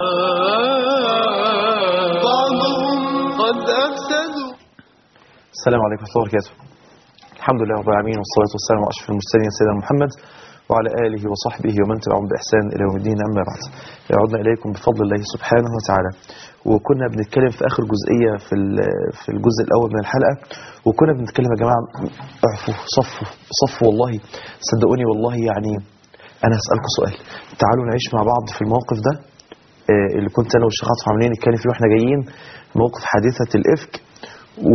بعضهم قد أفسدوا السلام عليكم ورحمة الله وبركاته الحمد لله رب العالمين والصلاة والسلام على أشرف المرسلين سيدنا محمد وعلى آله وصحبه ومن تبعهم بإحسان إلى يوم الدين أما بعد عدنا إليكم بفضل الله سبحانه وتعالى وكنا بنتكلم في آخر جزئية في ال- في الجزء الأول من الحلقة وكنا بنتكلم يا جماعة اعفوا صفوا صفوا والله صدقوني والله يعني أنا هسألكم سؤال تعالوا نعيش مع بعض في الموقف ده آه، اللي كنت أنا والشيخ عاطف عاملين نتكلم فيه واحنا جايين موقف حادثة الإفك و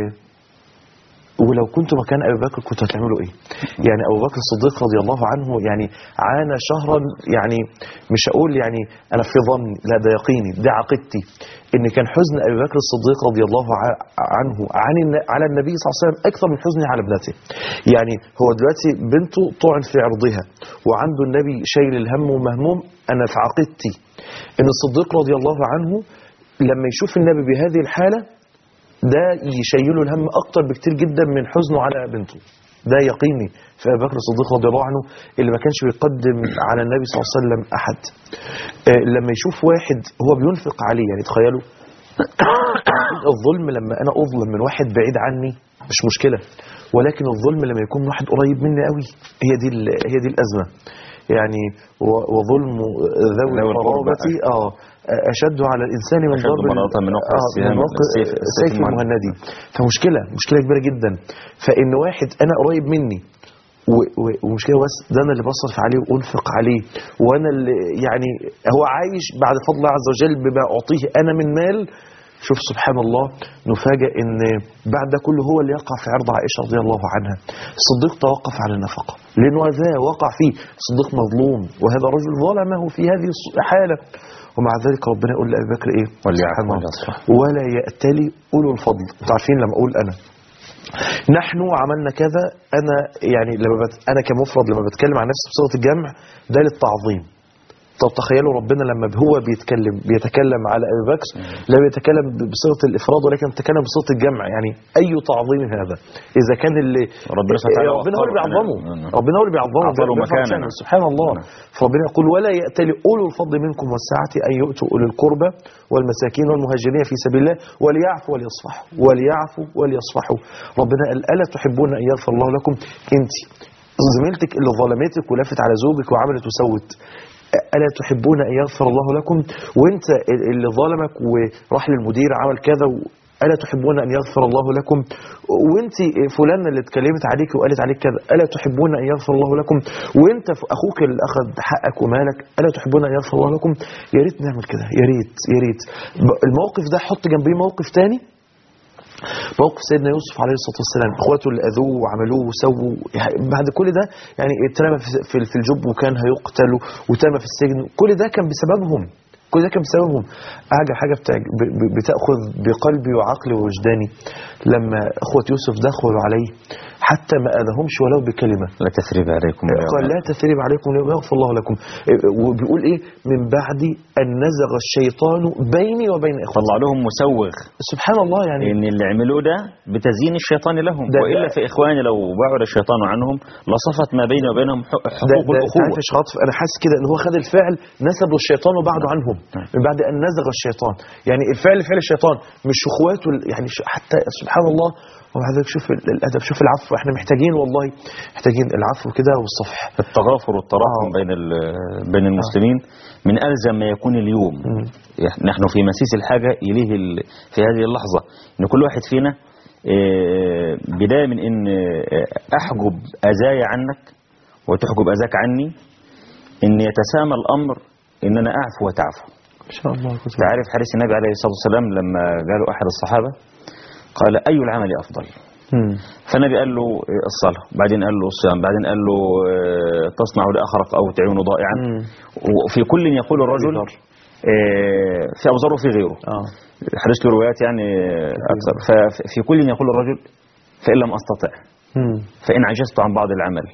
ولو كنتوا مكان ابي بكر كنتوا هتعملوا ايه؟ يعني ابو بكر الصديق رضي الله عنه يعني عانى شهرا يعني مش هقول يعني انا في ظني لا ده يقيني ده عقيدتي ان كان حزن ابي بكر الصديق رضي الله ع- عنه عن الن- على النبي صلى الله عليه وسلم اكثر من حزنه على ابنته. يعني هو دلوقتي بنته طعن في عرضها وعنده النبي شايل الهم ومهموم انا في عقيدتي ان الصديق رضي الله عنه لما يشوف النبي بهذه الحاله ده يشيله الهم اكتر بكتير جدا من حزنه على بنته ده يقيني في ابي بكر الصديق رضي الله عنه اللي ما كانش بيقدم على النبي صلى الله عليه وسلم احد آه، لما يشوف واحد هو بينفق عليه يعني تخيلوا الظلم لما انا اظلم من واحد بعيد عني مش مشكله ولكن الظلم لما يكون واحد قريب مني قوي هي دي ال- هي دي الازمه يعني و- وظلم ذوي ذوي القربى القرابة اه اشد على الانسان من أشد ضرب مناطة من وقع آه، السهام من وقع السيف- السيف السيف المهند. المهندي فمشكله مشكله كبيره جدا فان واحد انا قريب مني و- و- ومشكله بس ده انا اللي بصرف عليه وانفق عليه وانا اللي يعني هو عايش بعد فضل الله عز وجل بما اعطيه انا من مال شوف سبحان الله نفاجئ ان بعد ده كله هو اللي يقع في عرض عائشه رضي الله عنها الصديق توقف عن النفقه لانه هذا وقع فيه الصديق مظلوم وهذا رجل ظلمه في هذه الحاله ومع ذلك ربنا يقول لابي بكر ايه وليعفو سبحان الله. وليصفح. ولا يأتلي أولو الفضل انتوا عارفين لما أقول أنا نحن عملنا كذا أنا يعني لما بت... أنا كمفرد لما بتكلم عن نفسي بصيغة الجمع ده للتعظيم طب تخيلوا ربنا لما هو بيتكلم بيتكلم على ابي بكر لا بيتكلم بصيغه الافراد ولكن بيتكلم بصيغه الجمع يعني اي تعظيم هذا اذا كان اللي ربنا سبحانه وتعالى ربنا هو اللي وقره. بيعظمه نعم، نعم. ربنا هو اللي بيعظمه أعظمه بيرفع مكانا. شأنه. سبحان الله نعم. فربنا يقول ولا يأتل أولو الفضل منكم والسعة أن يؤتوا أولي القربى والمساكين والمهاجرين في سبيل الله وليعفوا وليصفحوا وليعفوا وليصفحوا ربنا قال ألا تحبون أن يغفر الله لكم أنت زميلتك اللي ظلمتك ولفت على زوجك وعملت وسوت ألا تحبون أن يغفر الله لكم وانت اللي ظلمك وراح للمدير عمل كذا و... ألا تحبون أن يغفر الله لكم وانت فلانة اللي اتكلمت عليك وقالت عليك كذا ألا تحبون أن يغفر الله لكم وانت أخوك اللي أخذ حقك ومالك ألا تحبون أن يغفر الله لكم يا ريت نعمل كده يا ريت يا ريت ب- الموقف ده حط جنبيه موقف تاني موقف سيدنا يوسف عليه الصلاه والسلام اخواته اللي اذوه وعملوه وسووا يعني بعد كل ده يعني اترمى في- في في الجب وكان هيقتل وترمى في السجن كل ده كان بسببهم كل ده كان بسببهم حاجه حاجه بتعج- ب- ب- بتاخذ بقلبي وعقلي ووجداني لما اخوه يوسف دخلوا عليه حتى ما اذاهمش ولو بكلمه لا تثريب عليكم اليوم. قال لا تثريب عليكم اليوم يغفر الله لكم إيه، وبيقول ايه من بعد ان نزغ الشيطان بيني وبين اخوتي طلع لهم مسوغ سبحان الله يعني ان اللي عملوه ده بتزيين الشيطان لهم ده- والا ده- في اخواني لو بعد الشيطان عنهم لصفت ما بيني وبينهم ح- ده حقوق ده الاخوه عارف يا شاطف انا حاسس كده ان هو خد الفعل نسبه الشيطان وبعده عنهم من بعد ان نزغ الشيطان يعني الفعل فعل الشيطان مش اخواته ال- يعني ش- حتى سبحان الله ومع ذلك شوف ال- الادب شوف العفو احنا محتاجين والله محتاجين العفو كده والصفح التغافر والتراحم آه. بين ال- بين المسلمين من الزم ما يكون اليوم نحن في مسيس الحاجه اليه ال- في هذه اللحظه ان كل واحد فينا آه، بدايه من ان آه، احجب اذاي عنك وتحجب اذاك عني ان يتسامى الامر ان انا اعفو وتعفو ان شاء الله كنت انت عارف حديث النبي عليه الصلاه والسلام لما قالوا احد الصحابه قال اي العمل افضل مم. فالنبي قال له الصلاة بعدين قال له الصيام بعدين قال له آه، تصنع لأخرق أو تعين ضائعا مم. وفي كل يقول الرجل ذر. آه، في أبو ذر وفي غيره اه الحديث له روايات يعني آه، أكثر ففي كل يقول الرجل فإن لم أستطع مم. فإن عجزت عن بعض العمل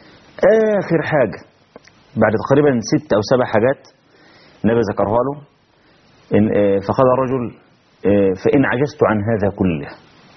آخر حاجة بعد تقريبا ست أو سبع حاجات النبي ذكرها له إن آه، فقال الرجل آه، فإن عجزت عن هذا كله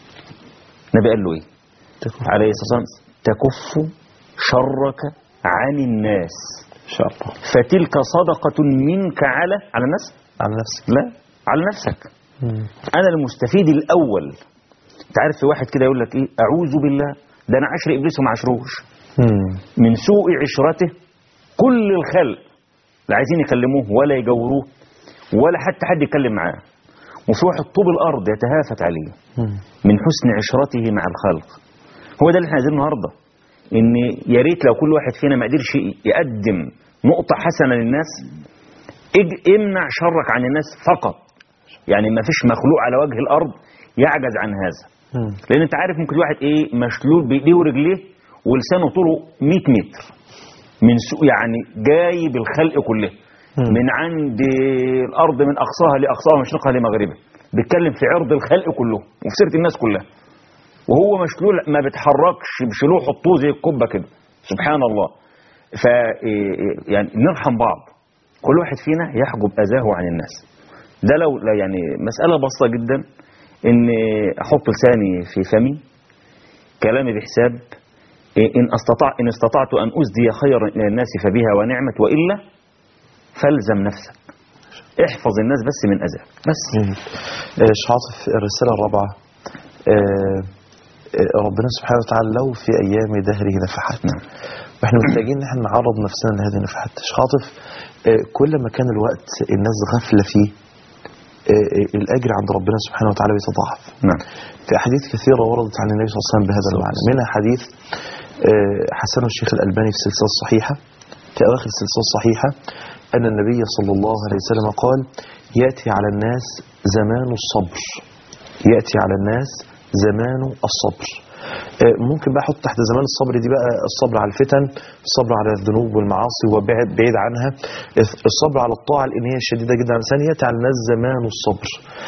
النبي قال له إيه تكفى. عليه الصلاة والسلام تكف شرك عن الناس إن شاء الله فتلك صدقة منك على على الناس على نفسك لا على نفسك مم. انا المستفيد الاول انت عارف في واحد كده يقول لك ايه اعوذ بالله ده انا عشر ابليس وما عشروش مم. من سوء عشرته كل الخلق لا عايزين يكلموه ولا يجوروه ولا حتى حد يتكلم معاه وفي واحد طوب الارض يتهافت عليه مم. من حسن عشرته مع الخلق هو ده اللي احنا عايزينه النهارده ان يا ريت لو كل واحد فينا ما قدرش يقدم نقطه حسنه للناس اج- امنع شرك عن الناس فقط يعني ما فيش مخلوق على وجه الارض يعجز عن هذا مم. لان انت عارف ممكن واحد ايه مشلول بايديه ورجليه ولسانه طوله 100 متر من سوء يعني جايب الخلق كله مم. من عند الارض من اقصاها لاقصاها مشرقها لمغربها بيتكلم في عرض الخلق كله وفي سيره الناس كلها وهو مشلول ما بيتحركش بشلوه حطوه زي الكبه كده سبحان الله ف يعني نرحم بعض كل واحد فينا يحجب اذاه عن الناس ده لو لا يعني مساله بسيطه جدا ان احط لساني في فمي كلامي بحساب ان استطاع ان استطعت ان اسدي خيرا الى الناس فبها ونعمت والا فالزم نفسك احفظ الناس بس من اذاك بس جميل آه، شاطف الرسالة الرابعة آه، آه، ربنا سبحانه وتعالى لو في أيام دهره نفحات نعم. واحنا محتاجين ان احنا نعرض نفسنا لهذه النفحات شاطف آه، كل ما كان الوقت الناس غافلة فيه آه، آه، الأجر عند ربنا سبحانه وتعالى بيتضاعف نعم في أحاديث كثيرة وردت عن النبي صلى الله عليه وسلم بهذا المعنى منها حديث آه، حسنه الشيخ الألباني في السلسلة الصحيحة في أواخر السلسلة الصحيحة أن النبي صلى الله عليه وسلم قال يأتي على الناس زمان الصبر يأتي على الناس زمان الصبر آه، ممكن بقى احط تحت زمان الصبر دي بقى الصبر على الفتن الصبر على الذنوب والمعاصي وبعد بعيد عنها الصبر على الطاعة لأن هي شديدة جدا على الإنسان يأتي على الناس زمان الصبر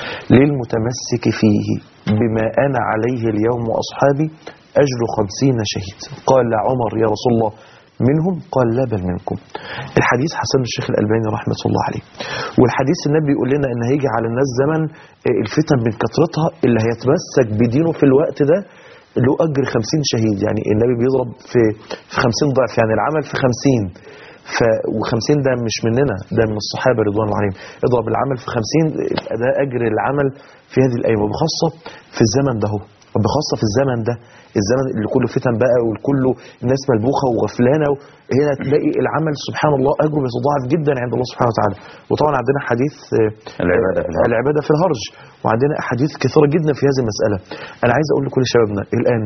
للمتمسك فيه بما أنا عليه اليوم وأصحابي أجر خمسين شهيد قال عمر يا رسول الله منهم قال لا بل منكم الحديث حسن الشيخ الألباني رحمة الله عليه والحديث النبي يقول لنا أن هيجي على الناس زمن آه، الفتن من كثرتها اللي هيتمسك بدينه في الوقت ده له أجر خمسين شهيد يعني النبي بيضرب في في خمسين ضعف يعني العمل في خمسين ف و50 ده مش مننا ده من الصحابه رضوان الله عليهم اضرب العمل في 50 يبقى ده اجر العمل في هذه الايام وبخاصه في الزمن ده هو وبخاصه في الزمن ده الزمن اللي كله فتن بقى والكله الناس ملبوخه وغفلانه هنا تلاقي العمل سبحان الله اجره بيتضاعف جدا عند الله سبحانه وتعالى وطبعا عندنا حديث آه، العبادة في الهرج. العباده في الهرج وعندنا احاديث كثيره جدا في هذه المساله انا عايز اقول لكل شبابنا الان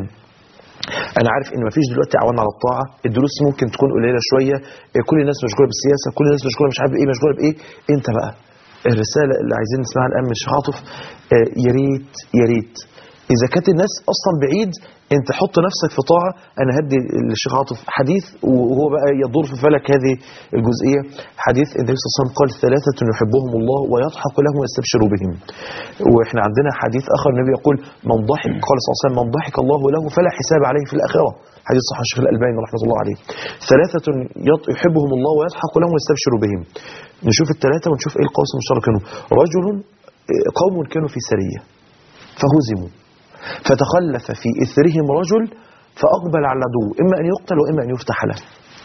انا عارف ان مفيش دلوقتي اعوان على الطاعه الدروس ممكن تكون قليله شويه إيه، كل الناس مشغوله بالسياسه كل الناس مشغوله مش عارف ايه مشغوله بايه انت بقى الرساله اللي عايزين نسمعها الان من الشيخ عاطف آه، يا ريت يا ريت اذا كانت الناس اصلا بعيد انت حط نفسك في طاعه انا هدي للشيخ عاطف حديث وهو بقى يدور في فلك هذه الجزئيه حديث النبي صلى الله عليه وسلم قال ثلاثه يحبهم الله ويضحك لهم ويستبشر بهم واحنا عندنا حديث اخر النبي يقول من ضحك قال صلى الله عليه وسلم من ضحك الله له فلا حساب عليه في الاخره حديث صحيح الشيخ الالباني رحمه الله عليه ثلاثه يط- يحبهم الله ويضحك لهم ويستبشر بهم نشوف الثلاثه ونشوف ايه القوس المشترك بينهم رجل آه، قوم كانوا في سريه فهزموا فتخلف في إثرهم رجل فأقبل على العدو إما أن يقتل وإما أن يفتح له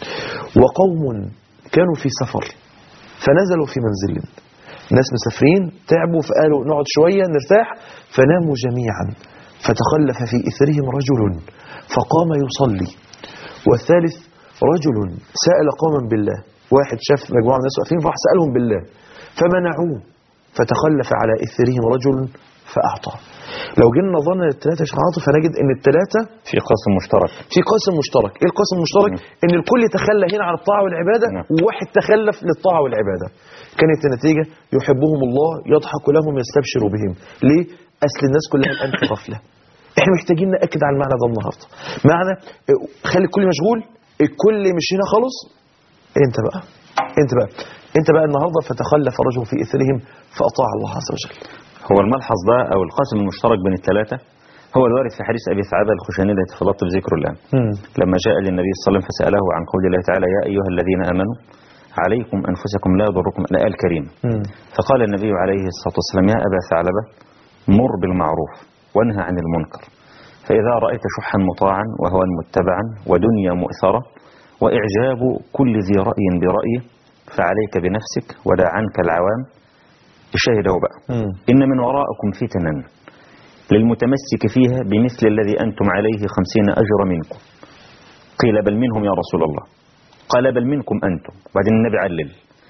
وقوم كانوا في سفر فنزلوا في منزل ناس مسافرين تعبوا فقالوا نقعد شوية نرتاح فناموا جميعا فتخلف في إثرهم رجل فقام يصلي والثالث رجل سأل قوما بالله واحد شاف مجموعة من الناس واقفين فراح سألهم بالله فمنعوه فتخلف على إثرهم رجل فأعطى لو جينا نظرنا للثلاثة يا شيخ عاطف هنجد ان الثلاثة في قاسم مشترك في قاسم مشترك ايه القاسم المشترك ان الكل تخلى هنا عن الطاعة والعبادة نعم. وواحد تخلف للطاعة والعبادة كانت النتيجة يحبهم الله يضحك لهم يستبشر بهم ليه اصل الناس كلها الان في غفلة احنا محتاجين ناكد على المعنى ده النهارده معنى اه، خلي الكل مشغول الكل مش هنا خالص انت بقى انت بقى انت بقى النهارده فتخلف الرجل في اثرهم فاطاع الله عز وجل هو الملحظ ده او القاسم المشترك بين الثلاثه هو الوارد في حديث ابي ثعلبه الخشني الذي تفضلت بذكره الان لما جاء للنبي صلى الله عليه وسلم فساله عن قول الله تعالى يا ايها الذين امنوا عليكم انفسكم لا يضركم الايه الكريمه مم. فقال النبي عليه الصلاه والسلام يا ابا ثعلبه مر بالمعروف وانهى عن المنكر فاذا رايت شحا مطاعا وهوى متبعا ودنيا مؤثره وإعجاب كل ذي رأي برأيه فعليك بنفسك ودع عنك العوام الشاهد هو بقى مم. إن من وراءكم فتنا للمتمسك فيها بمثل الذي أنتم عليه خمسين أجر منكم قيل بل منهم يا رسول الله قال بل منكم أنتم بعدين النبي علل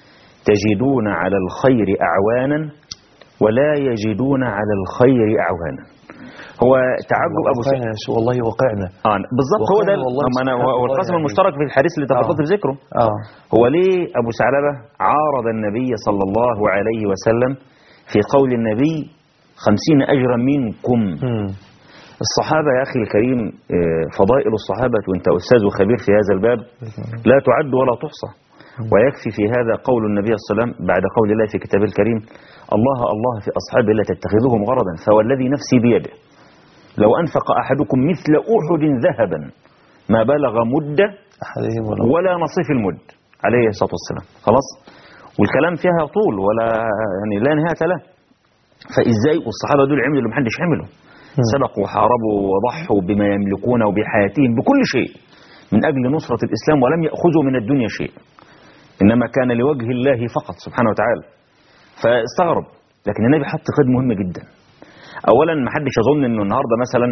تجدون على الخير أعوانا ولا يجدون على الخير أعوانا هو تعجب أبو سعيد واقعنا شو والله واقعنا آه بالظبط هو ده وقال والله أما أنا سبحان هو الله القسم يعني. المشترك في الحديث اللي تفضلت آه. بذكره اه هو ليه أبو ثعلبة عارض النبي صلى الله عليه وسلم في قول النبي خمسين أجرا منكم مم. الصحابة يا أخي الكريم آه، فضائل الصحابة وأنت أستاذ وخبير في هذا الباب لا تعد ولا تحصى ويكفي في هذا قول النبي صلى الله عليه وسلم بعد قول الله في كتابه الكريم الله الله في أصحابه لا تتخذوهم غرضا فوالذي نفسي بيده لو أنفق أحدكم مثل أحد ذهبا ما بلغ مدة احدهم ولا ولا نصيف المد عليه الصلاة والسلام خلاص والكلام فيها طول ولا يعني لا نهاية له فإزاي والصحابة دول عملوا اللي محدش عمله سبقوا وحاربوا وضحوا بما يملكون وبحياتهم بكل شيء من أجل نصرة الإسلام ولم يأخذوا من الدنيا شيء إنما كان لوجه الله فقط سبحانه وتعالى فاستغرب لكن النبي حط قيد مهم جدا أولا ما حدش يظن أنه النهاردة مثلا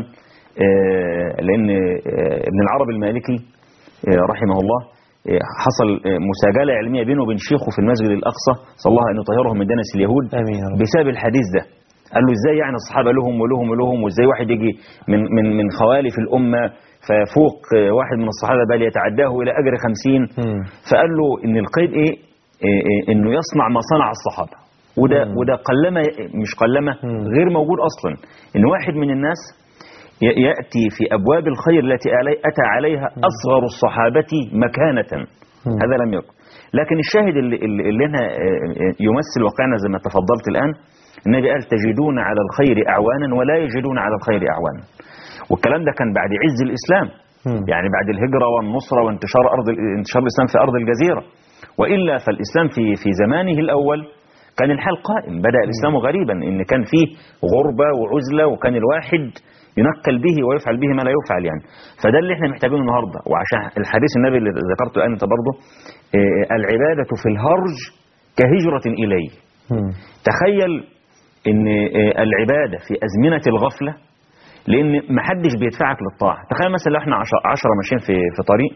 آه، لأن آه، ابن العربي المالكي آه، رحمه الله آه، حصل آه، مساجلة علمية بينه وبين شيخه في المسجد الأقصى صلى الله أن يطهرهم من دنس اليهود امين يا رب بسبب الحديث ده قال له ازاي يعني الصحابه لهم ولهم ولهم وازاي واحد يجي من من من خوالف الامه ففوق آه، واحد من الصحابه بل يتعداه الى اجر خمسين مم. فقال له ان القيد ايه إيه إيه انه يصنع ما صنع الصحابه وده مم. وده قلما مش قلما مم. غير موجود اصلا ان واحد من الناس ي- ياتي في ابواب الخير التي علي- اتى عليها اصغر الصحابه مكانه مم. هذا لم يكن لكن الشاهد اللي, اللي اللي هنا آه، آه، يمثل واقعنا زي ما تفضلت الان النبي قال تجدون على الخير اعوانا ولا يجدون على الخير اعوانا والكلام ده كان بعد عز الاسلام مم. يعني بعد الهجرة والنصرة وانتشار أرض انتشار الإسلام في أرض الجزيرة وإلا فالإسلام في في زمانه الأول كان الحال قائم بدأ الإسلام غريبا إن كان فيه غربة وعزلة وكان الواحد ينكل به ويفعل به ما لا يفعل يعني فده اللي احنا محتاجينه النهارده وعشان الحديث النبي اللي ذكرته انت برضه آه، العبادة في الهرج كهجرة إليه مم. تخيل ان آه، العبادة في أزمنة الغفلة لان محدش بيدفعك للطاعه تخيل مثلا لو احنا عشر- عشرة ماشيين في في طريق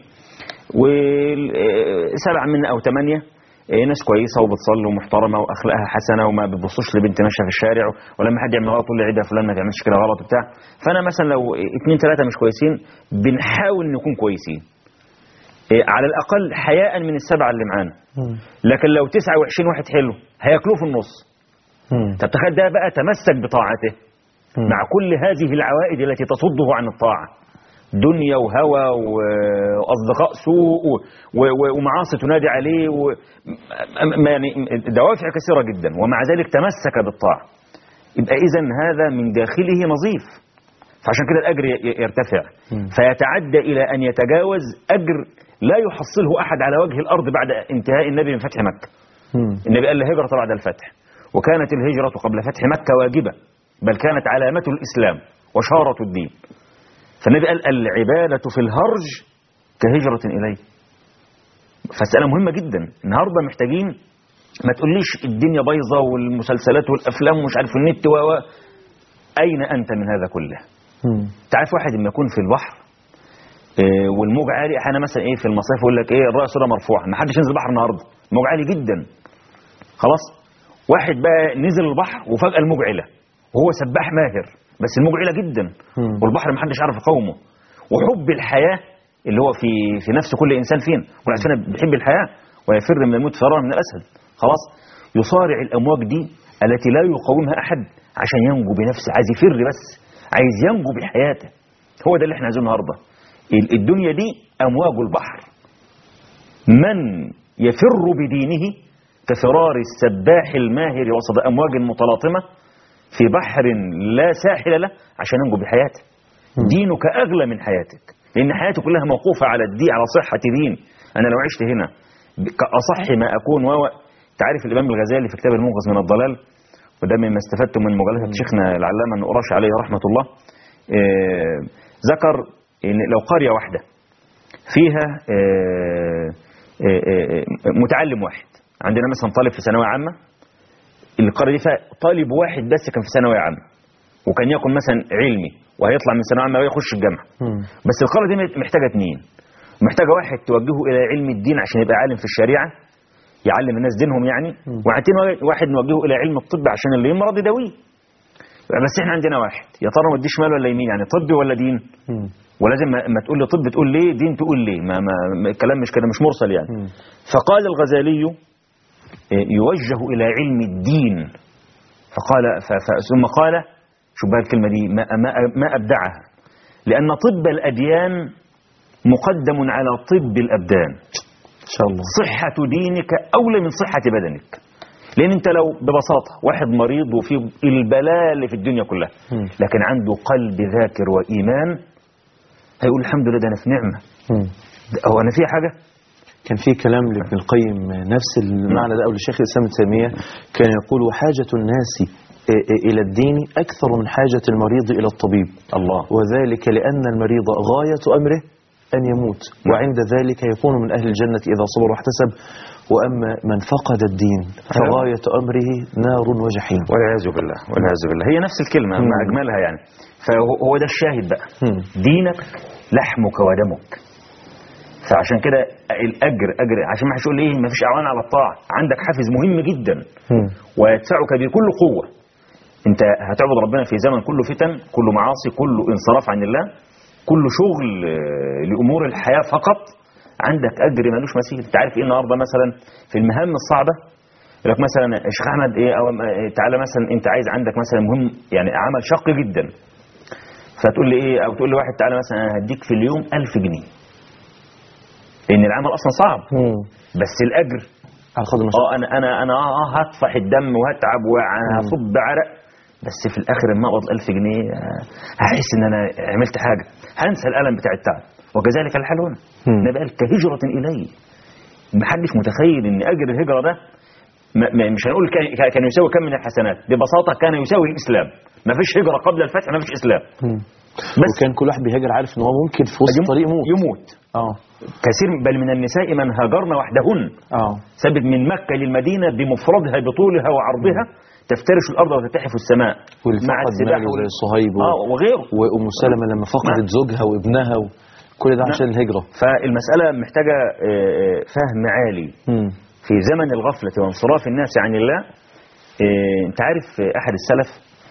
وسبعة منا او ثمانية ناس كويسه وبتصلي ومحترمه واخلاقها حسنه وما بتبصوش لبنت ماشيه في الشارع ولما حد يعمل غلط تقول لي عيد يا فلان ما تعملش كده غلط وبتاع فانا مثلا لو اثنين ثلاثه مش كويسين بنحاول نكون كويسين إيه، على الاقل حياء من السبعه اللي معانا مم. لكن لو 29 واحد حلو هياكلوه في النص مم. طب تخيل ده بقى تمسك بطاعته مم. مع كل هذه العوائد التي تصده عن الطاعة دنيا وهوى وأصدقاء سوء و- و- ومعاصي تنادي عليه و... م- م- يعني دوافع كثيرة جدا ومع ذلك تمسك بالطاعة يبقى إذا هذا من داخله نظيف فعشان كده الأجر ي- ي- يرتفع مم. فيتعدى إلى أن يتجاوز أجر لا يحصله أحد على وجه الأرض بعد انتهاء النبي من فتح مكة مم. النبي قال الهجرة بعد الفتح وكانت الهجرة قبل فتح مكة واجبة بل كانت علامة الإسلام وشارة الدين فالنبي قال العبادة في الهرج كهجرة إليه فسألة مهمة جدا النهاردة محتاجين ما تقوليش الدنيا بايظة والمسلسلات والأفلام ومش عارف النت و و- أين أنت من هذا كله مم. تعرف واحد لما يكون في البحر آه، والموج عالي احيانا مثلا ايه في المصايف يقول لك ايه الراس ده مرفوعه ما حدش ينزل البحر النهارده الموج عالي جدا خلاص واحد بقى نزل البحر وفجاه الموج علا وهو سباح ماهر بس الموج علا جدا مم. والبحر ما حدش عارف يقاومه وحب الحياه اللي هو في في نفس كل انسان فينا كل واحد فينا بيحب الحياه ويفر من الموت فرارا من الاسد خلاص يصارع الامواج دي التي لا يقاومها احد عشان ينجو بنفسه عايز يفر بس عايز ينجو بحياته هو ده اللي احنا عايزينه النهارده ال- الدنيا دي امواج البحر من يفر بدينه كفرار السباح الماهر وسط امواج متلاطمه في بحر لا ساحل له عشان ينجو بحياته دينك اغلى من حياتك لان حياتي كلها موقوفه على الدين على صحه دين انا لو عشت هنا كاصح ما اكون و تعرف الامام الغزالي في كتاب المنقذ من الضلال وده مما استفدت من مجالسه شيخنا العلامه النقراش عليه رحمه الله آه، ذكر ان لو قريه واحده فيها آه، آه، آه، متعلم واحد عندنا مثلا طالب في ثانويه عامه القريه دي فيها طالب واحد بس كان في ثانويه عامه وكان يكون مثلا علمي وهيطلع من ثانويه عامه ويخش الجامعه مم. بس القريه دي محتاجه اثنين محتاجه واحد توجهه الى علم الدين عشان يبقى عالم في الشريعه يعلم الناس دينهم يعني وبعدين واحد نوجهه الى علم الطب عشان اللي يمرض يداويه بس احنا عندنا واحد يا ترى نوديه شمال ولا يمين يعني طب ولا دين مم. ولازم ما ما تقول لي طب تقول ليه دين تقول ليه ما, ما ما- الكلام مش كده مش مرسل يعني مم. فقال الغزالي إيه، يوجه إلى علم الدين فقال ف ف ثم قال شو بقى الكلمة دي ما, ما, ما أبدعها لأن طب الأديان مقدم على طب الأبدان ان شاء الله صحة دينك أولى من صحة بدنك لأن أنت لو ببساطة واحد مريض وفيه البلاء اللي في الدنيا كلها مم. لكن عنده قلب ذاكر وإيمان هيقول الحمد لله ده أنا في نعمة مم. هو أنا في حاجة كان في كلام لابن القيم نفس المعنى ده او للشيخ الاسلام ابن تيميه كان يقول وحاجه الناس إ- إ- الى الدين اكثر من حاجه المريض الى الطبيب الله وذلك لان المريض غايه امره ان يموت وعند ذلك يكون من اهل الجنه اذا صبر واحتسب واما من فقد الدين فغايه امره نار وجحيم والعياذ بالله والعياذ بالله هي نفس الكلمة مم. مع أجملها يعني فهو هو ده الشاهد بقى مم. دينك لحمك ودمك فعشان كده الأجر أجر عشان ما حدش يقول إيه ما فيش أعوان على الطاعة عندك حافز مهم جدا مم. ويدفعك بكل قوة أنت هتعبد ربنا في زمن كله فتن كله معاصي كله انصراف عن الله كله شغل آه، لأمور الحياة فقط عندك أجر ملوش مثيل أنت عارف إيه النهاردة مثلا في المهام الصعبة يقول لك مثلا يا شيخ احمد ايه او آه، تعالى مثلا انت عايز عندك مثلا مهم يعني عمل شق جدا فتقول لي ايه او تقول لي واحد تعالى مثلا انا هديك في اليوم 1000 جنيه لان العمل اصلا صعب مم. بس الاجر على قدر المشقة. اه انا انا انا اه هطفح الدم وهتعب وهصب عرق بس في الاخر لما اقبض 1000 جنيه آه، هحس ان انا عملت حاجه هنسى الالم بتاع التعب وكذلك الحال هنا مم. نبقى كهجره الي محدش متخيل ان اجر الهجره ده ما ما- مش هنقول كان كان يساوي كم من الحسنات ببساطه كان يساوي الاسلام ما فيش هجره قبل الفتح ما فيش اسلام مم. بس وكان كل واحد بيهاجر عارف ان هو ممكن في وسط الطريق يموت يموت اه كثير بل من النساء من هاجرن وحدهن اه ثبت من مكة للمدينة بمفردها بطولها وعرضها تفترش الأرض وتتحف السماء واللي مع فقد السباحة ماله زي وال- صهيب و- آه وغيره وام سلمة لما فقدت زوجها وابنها وكل ده عشان الهجرة فالمسألة محتاجة آه، آه، فهم عالي مم. في زمن الغفلة وانصراف الناس عن الله آه، انت عارف آه، أحد السلف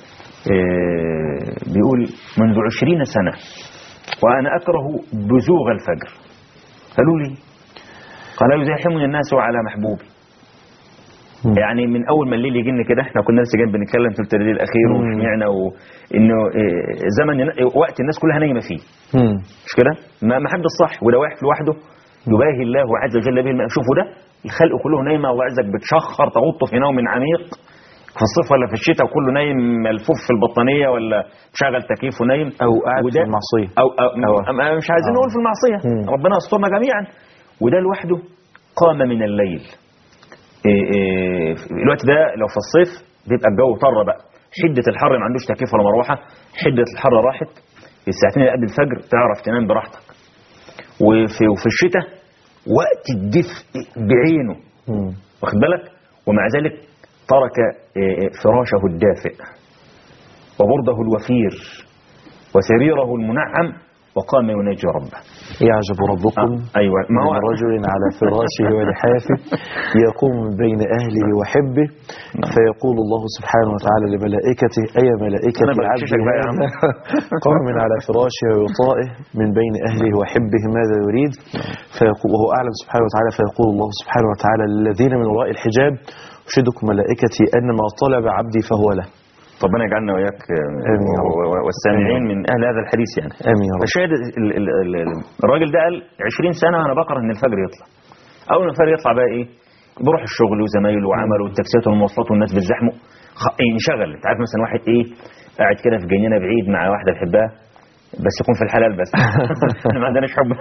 آه، بيقول منذ عشرين سنة وأنا أكره بزوغ الفجر قالوا لي قال يزاحمني الناس على محبوبي مم. يعني من اول ما الليل يجي لنا كده احنا كنا لسه جايين بنتكلم في الليل الاخير مم. وسمعنا وانه إيه، زمن ين- وقت الناس كلها نايمه فيه مم. مش كده ما ما حد الصح وده واقف لوحده يباهي الله عز وجل به الماء شوفوا ده الخلق كله نايمه الله عزك بتشخر تغط في نوم عميق في الصيف ولا في الشتاء وكله نايم ملفوف في البطانيه ولا شغل تكييف ونايم او قاعد في وده- المعصية او, أو, أو. أو مش عايزين آه. نقول في المعصيه مم. ربنا يسترنا جميعا وده لوحده قام من الليل إيه إيه في الوقت ده لو في الصيف بيبقى الجو طر بقى شدة الحر ما عندوش تكييف ولا مروحة حدة الحر راحت الساعتين اللي قبل الفجر تعرف تنام براحتك وفي وفي الشتاء وقت الدفء بعينه مم. واخد بالك ومع ذلك ترك إيه، إيه، فراشه الدافئ وبرده الوفير وسريره المنعم وقام يناجي ربه يعجب ربكم آه، أيوة ما من هو رجل على فراشه ولحافه يقوم بين أهله وحبه فيقول الله سبحانه وتعالى لملائكته أي ملائكة أنا عبدي بغششك بقى يا عم. هذا قام على فراشه ووطائه من بين أهله وحبه ماذا يريد فيقول وهو أعلم سبحانه وتعالى فيقول الله سبحانه وتعالى للذين من وراء الحجاب أشهدكم ملائكتي أن ما طلب عبدي فهو له ربنا يجعلنا وإياك آه، آمين يا رب. و- و- والسامعين من أهل هذا الحديث يعني آمين يا رب فالشاهد ال- ال- ال- الراجل ده قال 20 سنة أنا بقرأ إن الفجر يطلع أول ما الفجر يطلع بقى إيه بروح الشغل وزمايله وعمله والتاكسيات والمواصلات والناس بتزحمه خ- إيه، انشغل أنت عارف مثلا واحد إيه قاعد كده في جنينة بعيد مع واحدة بيحبها بس يكون في الحلال بس احنا ما عندناش حب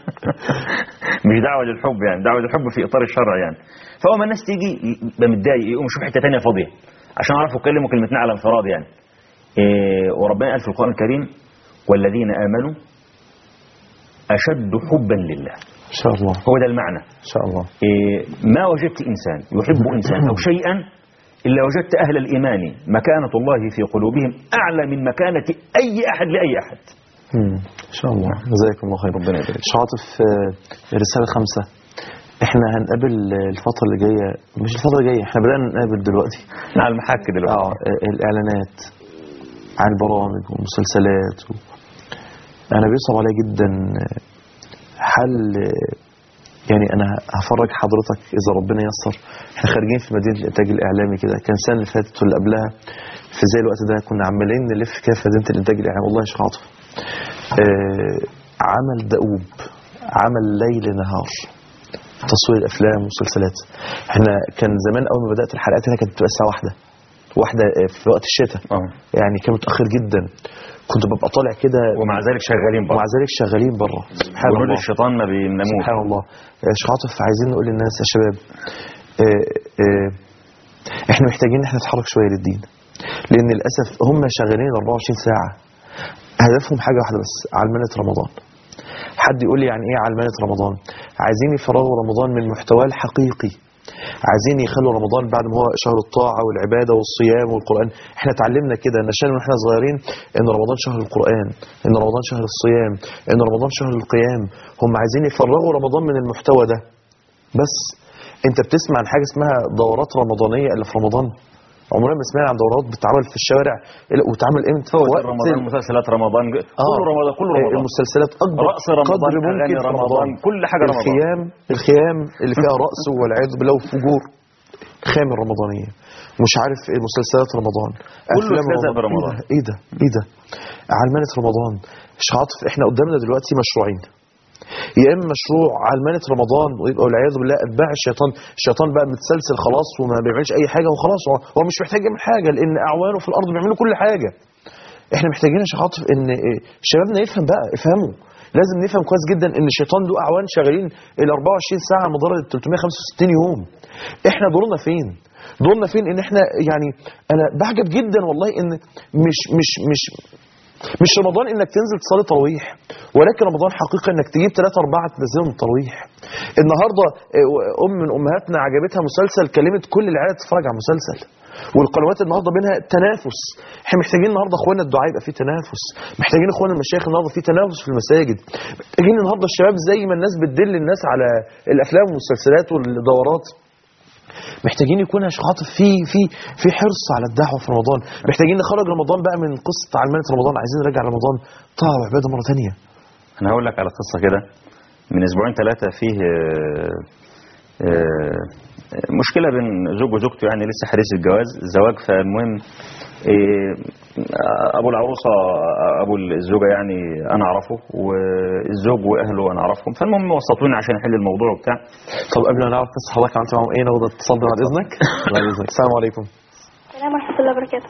مش دعوة للحب يعني دعوة للحب في إطار الشرع يعني فهو ما الناس تيجي يبقى متضايق يقوم يشوف حتة تانية فاضية عشان أعرف أكلمه كلمتين على انفراد يعني إيه وربنا قال في القرآن الكريم والذين آمنوا أشد حبا لله إن شاء الله هو ده المعنى إن شاء الله إيه، ما وجدت إنسان يحب إنسان أو شيئا إلا وجدت أهل الإيمان مكانة الله في قلوبهم أعلى من مكانة أي أحد لأي أحد مم. إن شاء الله جزاكم الله خير ربنا يبارك مش عاطف آه، رسالة خمسة احنا هنقابل آه، الفترة اللي جاية مش الفترة اللي جاية احنا بدأنا نقابل دلوقتي على المحك دلوقتي اه آه، الإعلانات عن البرامج والمسلسلات و... أنا بيصعب عليا جدا آه، حل آه، يعني أنا هفرج حضرتك إذا ربنا يسر احنا خارجين في مدينة الإنتاج الإعلامي كده كان السنة اللي فاتت واللي قبلها في زي الوقت ده كنا عمالين نلف كده في مدينة الإنتاج الإعلامي والله يا شيخ عاطف آه، عمل دؤوب عمل ليل نهار تصوير الافلام والمسلسلات احنا كان زمان اول ما بدات الحلقات هنا كانت بتبقى الساعه واحدة واحدة آه، في وقت الشتاء آه. يعني كان متاخر جدا كنت ببقى طالع كده ومع ذلك شغالين ومع بره ذلك شغالين بره سبحان جنود الله الشيطان ما بيناموش سبحان الله يا شيخ عاطف عايزين نقول للناس يا شباب آه، آه، احنا محتاجين ان احنا نتحرك شويه للدين لان للاسف هم شغالين 24 ساعه هدفهم حاجه واحده بس علمنه رمضان حد يقول لي يعني ايه علمنه رمضان عايزين يفرغوا رمضان من محتواه الحقيقي عايزين يخلوا رمضان بعد ما هو شهر الطاعة والعبادة والصيام والقرآن احنا اتعلمنا كده نشان واحنا صغيرين ان رمضان شهر القرآن ان رمضان شهر الصيام ان رمضان شهر القيام هم عايزين يفرغوا رمضان من المحتوى ده بس انت بتسمع عن حاجة اسمها دورات رمضانية اللي في رمضان عمرنا ما سمعنا عن دورات بتتعمل في الشوارع إلا- وتتعمل امتى فوت وقت رمضان ال- مسلسلات رمضان كله رمضان كله رمضان المسلسلات اكبر رأس رمضان، قدر ممكن أغاني في رمضان، كل حاجة رمضان. الخيام الخيام اللي فيها رأس والعياذ بالله وفجور خيام الرمضانية مش عارف ايه مسلسلات رمضان كله افلام اتلزق رمضان برمضان. ايه ده ايه ده ايه ده علمانة رمضان مش عاطف احنا قدامنا دلوقتي مشروعين يا اما مشروع علمانة رمضان ويبقى والعياذ بالله اتباع الشيطان الشيطان بقى متسلسل خلاص وما بيعملش اي حاجه وخلاص هو هو مش محتاج يعمل حاجه لان اعوانه في الارض بيعملوا كل حاجه احنا محتاجين يا شيخ عاطف ان إيه، شبابنا يفهم بقى افهموا لازم نفهم كويس جدا ان الشيطان له اعوان شغالين ال 24 ساعه على مدار ال 365 يوم احنا دورنا فين دورنا فين ان احنا يعني انا بعجب جدا والله ان مش مش مش مش رمضان انك تنزل تصلي تراويح ولكن رمضان حقيقه انك تجيب ثلاثة أربعة تنزلهم التراويح النهارده آه، ام من امهاتنا عجبتها مسلسل كلمت كل العيله تتفرج على المسلسل والقنوات النهارده بينها تنافس احنا محتاجين النهارده اخواننا الدعاء يبقى في تنافس محتاجين اخواننا المشايخ النهارده في تنافس في المساجد محتاجين النهارده الشباب زي ما الناس بتدل الناس على الافلام والمسلسلات والدورات محتاجين يكون يا شيخ عاطف في في في حرص على الدعوه في رمضان محتاجين نخرج رمضان بقى من قصه علمانه رمضان عايزين نرجع رمضان طاعه وعباده مره ثانيه انا هقول لك على قصه كده من اسبوعين ثلاثه فيه آه، آه، مشكله بين زوج وزوجته يعني لسه حديث الجواز الزواج فالمهم آه، ابو العروسه ابو الزوجه يعني انا اعرفه والزوج واهله انا اعرفهم فالمهم وسطوني عشان احل الموضوع وبتاع طب قبل ما نعرف قصه حضرتك عملت معاهم ايه ناخد اتصال بعد اذنك بعد اذنك السلام عليكم السلام ورحمة الله وبركاته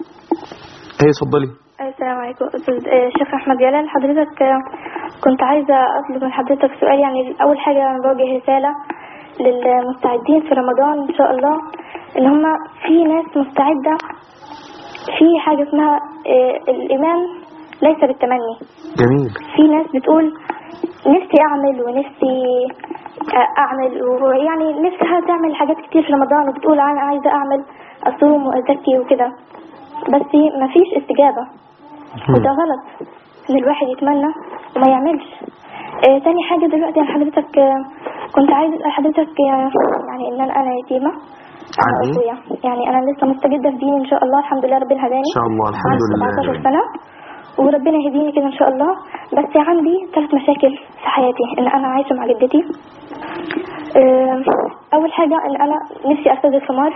ايه اتفضلي السلام عليكم أستاذ آه، شيخ أحمد جلال حضرتك آه، كنت عايزة أطلب من حضرتك سؤال يعني أول حاجة أنا بوجه رسالة للمستعدين في رمضان إن شاء الله إن هما في ناس مستعدة في حاجة اسمها آه، الإيمان ليس بالتمني جميل في ناس بتقول نفسي اعمل ونفسي اعمل ويعني نفسها تعمل حاجات كتير في رمضان وبتقول انا عايزه اعمل اصوم وازكي وكده بس مفيش استجابه وده غلط ان الواحد يتمنى وما يعملش آه تاني حاجه دلوقتي انا حضرتك آه كنت عايزه اسال حضرتك آه يعني ان انا انا يتيمه عن أنا إيه؟ أخويا. يعني انا لسه مستجده في ديني ان شاء الله الحمد لله ربنا هداني ان شاء الله الحمد عندي لله 17 سنة وربنا يهديني كده ان شاء الله بس عندي ثلاث مشاكل في حياتي ان انا عايشة مع جدتي آه، اول حاجة ان انا نفسي ارتدي الخمار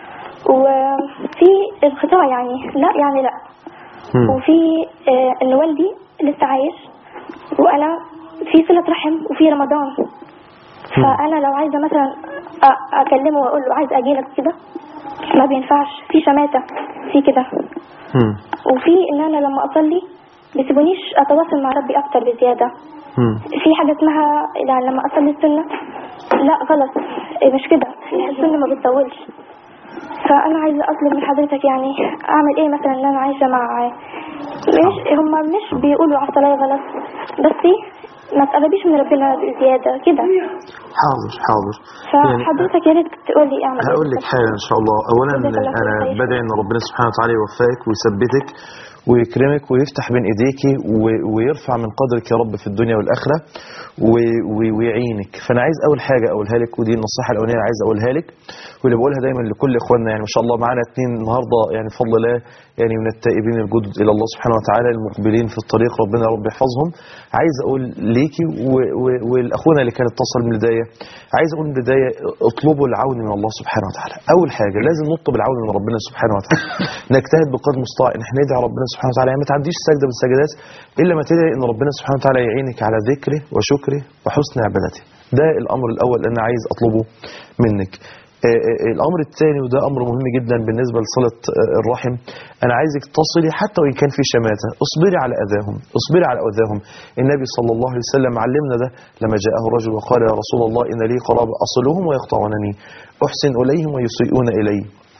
وفي انقطاع يعني لا يعني لا مم. وفي آه، ان والدي لسه عايش وانا في صلة رحم وفي رمضان فانا لو عايزة مثلا أ- اكلمه واقول له عايز اجيلك كده ما بينفعش في شماتة في كده مم. وفي ان انا لما اصلي بيسيبونيش اتواصل مع ربي اكتر بزياده مم. في حاجه اسمها يعني لما اصلي السنه لا غلط إيه مش كده السنه ما بتطولش فانا عايزه اطلب من حضرتك يعني اعمل ايه مثلا ان انا عايشه مع مش هم مش بيقولوا على الصلاه غلط بس ما تقربيش من ربنا زيادة كده حاضر حاضر يعني فحضرتك يا ريت تقول لي اعمل إيه هقول لك بالظبط. حاجه ان شاء الله اولا جزاك الله انا خير. بدعي ان ربنا سبحانه وتعالى يوفقك ويثبتك ويكرمك ويفتح بين ايديكي و- ويرفع من قدرك يا رب في الدنيا والاخره و- و- ويعينك فانا عايز اول حاجه اقولها لك ودي النصيحه الاولانيه اللي عايز اقولها لك واللي بقولها دايما لكل اخواننا يعني ما شاء الله معانا اتنين النهارده يعني بفضل الله يعني من التائبين الجدد الى الله سبحانه وتعالى المقبلين في الطريق ربنا يا رب يحفظهم عايز اقول ليكي و- و- والاخونا اللي كان اتصل من البدايه عايز اقول من البدايه اطلبوا العون من الله سبحانه وتعالى اول حاجه لازم نطلب العون من ربنا سبحانه وتعالى نجتهد بقدر المستطاع ان احنا ندعي ربنا سبحانه وتعالى يعني ما تعديش سجده من السجدات الا ما تدعي ان ربنا سبحانه وتعالى يعينك على ذكره وشكره وحسن عبادته ده الامر الاول اللي انا عايز اطلبه منك آه، آه، الامر الثاني وده امر مهم جدا بالنسبه لصله آه، الرحم انا عايزك تصلي حتى وان كان في شماته اصبري على اذاهم اصبري على اذاهم النبي صلى الله عليه وسلم علمنا ده لما جاءه رجل وقال يا رسول الله ان لي قرابه اصلهم ويقطعونني احسن اليهم ويسيئون الي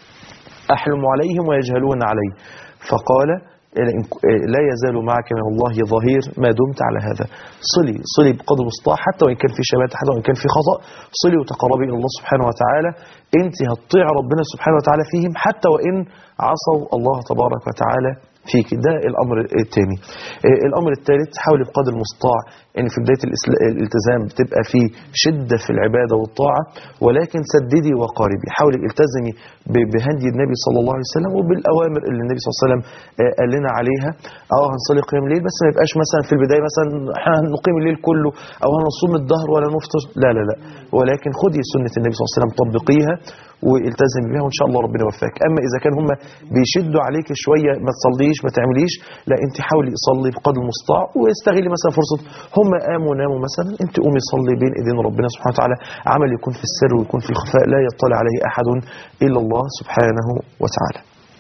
أحلم عليهم ويجهلون علي فقال لا يزال معك من الله ظهير ما دمت على هذا صلي صلي بقدر المستطاع حتى وإن كان في شماتة حتى وإن كان في خطأ صلي وتقربي إلى الله سبحانه وتعالى أنت هتطيع ربنا سبحانه وتعالى فيهم حتى وإن عصوا الله تبارك وتعالى فيك ده الأمر الثاني الأمر الثالث حاولي بقدر المستطاع ان في بدايه الإسل- الالتزام بتبقى في شده في العباده والطاعه ولكن سددي وقاربي حاولي التزمي ب- بهدي النبي صلى الله عليه وسلم وبالاوامر اللي النبي صلى الله عليه وسلم آه، قال لنا عليها اه هنصلي قيام الليل بس ما يبقاش مثلا في البدايه مثلا احنا هنقيم الليل كله او هنصوم الظهر ولا نفطر لا لا لا ولكن خدي سنه النبي صلى الله عليه وسلم طبقيها والتزمي بها وان شاء الله ربنا يوفقك اما اذا كان هم بيشدوا عليك شويه ما تصليش ما تعمليش لا انت حاولي صلي بقدر المستطاع واستغلي مثلا فرصه هم قاموا ناموا مثلا انت قومي صلي بين ايدين ربنا سبحانه وتعالى عمل يكون في السر ويكون في الخفاء لا يطلع عليه احد الا الله سبحانه وتعالى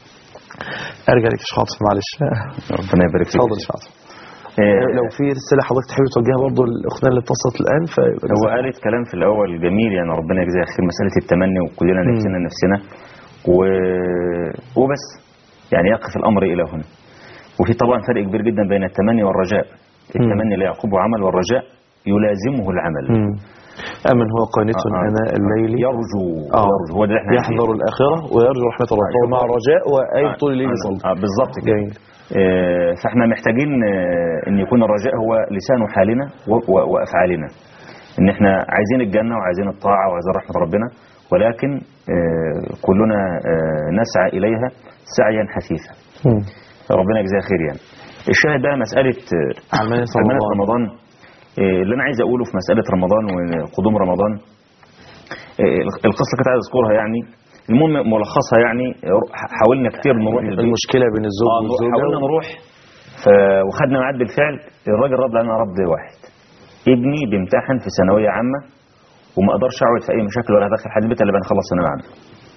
ارجع لك يا شيخ عاطف معلش ربنا يبارك فيك اتفضل يا شيخ عاطف آه، لو في رساله حضرتك تحبي توجهها برضه لاختنا اللي اتصلت الان ف هو قالت كلام في الاول جميل يعني ربنا يجزيها خير مساله التمني وكلنا مم. نفسنا نفسنا و... وبس يعني يقف الامر الى هنا وفي طبعا فرق كبير جدا بين التمني والرجاء التمني لا يعقبه عمل والرجاء يلازمه العمل مم. امن هو قانت آه، آه. اناء الليل يرجو آه. يرجو هو ده اللي احنا يحذر الاخره ويرجو رحمه الله فهو مع رجاء واي طول الليل يصلي آه بالظبط كده جميل آه، فاحنا محتاجين آه، ان يكون الرجاء هو لسان حالنا و- و- وافعالنا ان احنا عايزين الجنه وعايزين الطاعه وعايزين رحمه ربنا ولكن آه، كلنا آه، نسعى اليها سعيا حثيثا مم. ربنا يجزاها خير يعني الشاهد بقى مساله آه، علمانية علمانية رمضان. رمضان آه، اللي انا عايز اقوله في مساله رمضان وقدوم رمضان آه، القصه كنت عايز اذكرها يعني المهم ملخصها يعني حاولنا كتير نروح البيت المشكله بين الزوج آه، نروح- حاولنا والزوجه نروح ف... وخدنا ميعاد بالفعل الراجل رد علينا رد واحد ابني بيمتحن في ثانويه عامه وما اقدرش اقعد في اي مشاكل ولا ادخل حد البيت الا بعد نخلص ثانويه عامه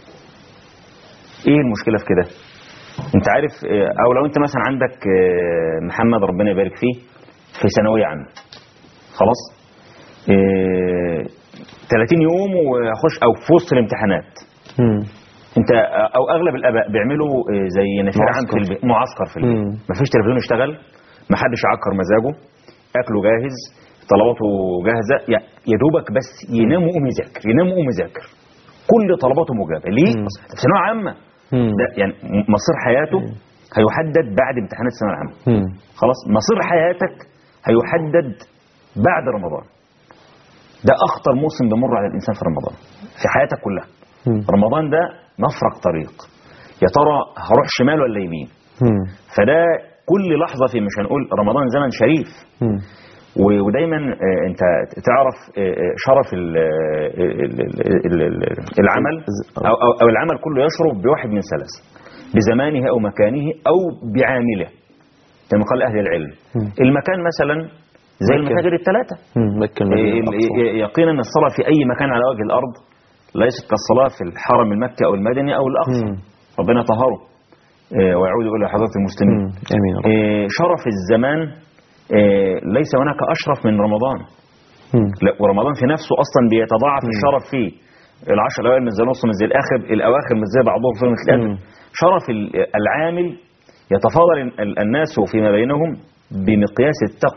ايه المشكله في كده انت عارف آه، او لو انت مثلا عندك آه، محمد ربنا يبارك فيه في ثانويه عامه خلاص آه، 30 يوم واخش او في وسط الامتحانات مم. انت او اغلب الاباء بيعملوا آه، زي نفير عام في معسكر. البيت معسكر في البيت مم. مفيش تلفزيون يشتغل محدش يعكر مزاجه اكله جاهز طلباته جاهزه يا يا دوبك بس ينام ويقوم يذاكر ينام ويقوم يذاكر كل طلباته مجابه ليه؟ مم. أصل في ثانويه عامه مم. ده يعني م- مصير حياته هيحدد بعد امتحانات الثانويه العامه مم. خلاص مصير حياتك هيحدد بعد رمضان ده اخطر موسم بيمر على الانسان في رمضان في حياتك كلها مم. رمضان ده مفرق طريق يا ترى هروح شمال ولا يمين مم. فده كل لحظة في مش هنقول رمضان زمن شريف مم. و- ودايما آه، انت تعرف آه، آه، شرف ال- آه، ال- ال- ال- ال- العمل أو, أو, أو العمل كله يشرف بواحد من ثلاث بزمانه أو مكانه أو بعامله كما قال أهل العلم مم. المكان مثلا زي مكان. المساجد الثلاثة مم. مكة المدينة ال- الأقصى. يقينا أن الصلاة في أي مكان على وجه الأرض ليست كالصلاة في الحرم المكي أو المدني أو الأقصى مم. ربنا طهره آه، ويعود إلى حضرة المسلمين مم. امين يا رب. آه، شرف الزمان آه، ليس هناك أشرف من رمضان مم. لا ورمضان في نفسه أصلا بيتضاعف الشرف فيه العشر الأوائل مش زي نص مش زي الآخر الأواخر مش زي بعضهم في مثل الآخر مم. شرف ال- العامل يتفاضل ال- الناس فيما بينهم بمقياس التقوى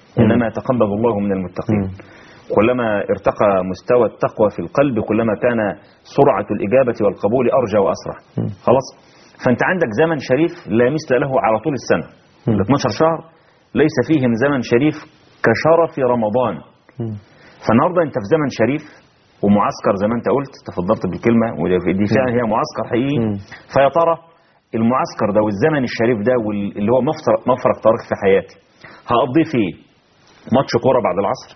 إنما يتقبل الله من المتقين كلما ارتقى مستوى التقوى في القلب كلما كان سرعة الإجابة والقبول أرجى وأسرع خلاص فأنت عندك زمن شريف لا مثل له على طول السنة ال 12 شهر ليس فيهم زمن شريف كشرف رمضان فالنهارده انت في زمن شريف ومعسكر زي ما انت قلت تفضلت بالكلمه ودي فعلا هي معسكر حقيقي مم. فيا ترى المعسكر ده والزمن الشريف ده واللي هو مفرق مفرق طارق في حياتي هقضيه في ايه؟ ماتش كوره بعد العصر